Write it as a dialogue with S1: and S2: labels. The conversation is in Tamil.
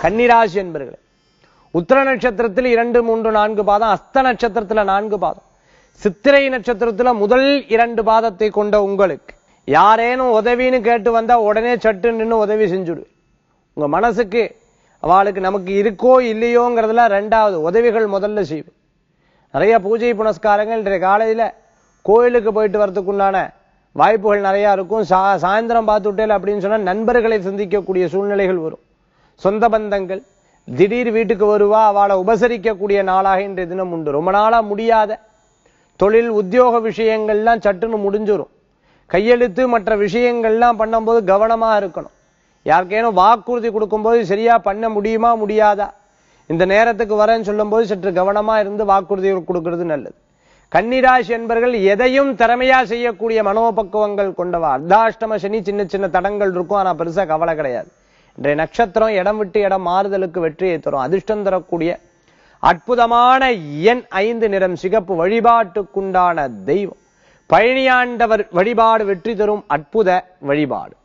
S1: கன்னிராசி என்பர்களே உத்தர நட்சத்திரத்தில் இரண்டு மூன்று நான்கு பாதம் அஸ்த நட்சத்திரத்துல நான்கு பாதம் சித்திரை நட்சத்திரத்துல முதல் இரண்டு பாதத்தை கொண்ட உங்களுக்கு யாரேனும் உதவின்னு கேட்டு வந்தா உடனே சட்டு நின்னு உதவி செஞ்சுடு உங்க மனசுக்கு அவளுக்கு நமக்கு இருக்கோ இல்லையோங்கிறதுல ரெண்டாவது உதவிகள் முதல்ல செய்வேன் நிறைய பூஜை புனஸ்காரங்கள் இன்றைய காலையில கோயிலுக்கு போயிட்டு வரதுக்குண்டான வாய்ப்புகள் நிறைய இருக்கும் சா சாயந்தரம் பார்த்துட்டேல் அப்படின்னு சொன்னா நண்பர்களை சந்திக்கக்கூடிய சூழ்நிலைகள் வரும் சொந்த பந்தங்கள் திடீர் வீட்டுக்கு வருவா அவளை உபசரிக்கக்கூடிய நாளாக இன்றைய தினம் உண்டு ரொம்ப நாளா முடியாத தொழில் உத்தியோக விஷயங்கள்லாம் சட்டுன்னு முடிஞ்சிரும் கையெழுத்து மற்ற விஷயங்கள்லாம் பண்ணும்போது கவனமா இருக்கணும் யாருக்கேனும் வாக்குறுதி கொடுக்கும்போது சரியா பண்ண முடியுமா முடியாதா இந்த நேரத்துக்கு வரேன்னு சொல்லும்போது சற்று கவனமா இருந்து வாக்குறுதி கொடுக்கிறது நல்லது கன்னிராசி என்பர்கள் எதையும் திறமையா செய்யக்கூடிய மனோபக்குவங்கள் கொண்டவா அர்த்தாஷ்டம சனி சின்ன சின்ன தடங்கள் இருக்கும் ஆனா பெருசா கவலை கிடையாது இன்றைய நட்சத்திரம் இடம் விட்டு இடம் மாறுதலுக்கு வெற்றியை தரும் அதிர்ஷ்டம் தரக்கூடிய அற்புதமான எண் ஐந்து நிறம் சிகப்பு வழிபாட்டுக்குண்டான தெய்வம் பழனியாண்டவர் வழிபாடு வெற்றி தரும் அற்புத வழிபாடு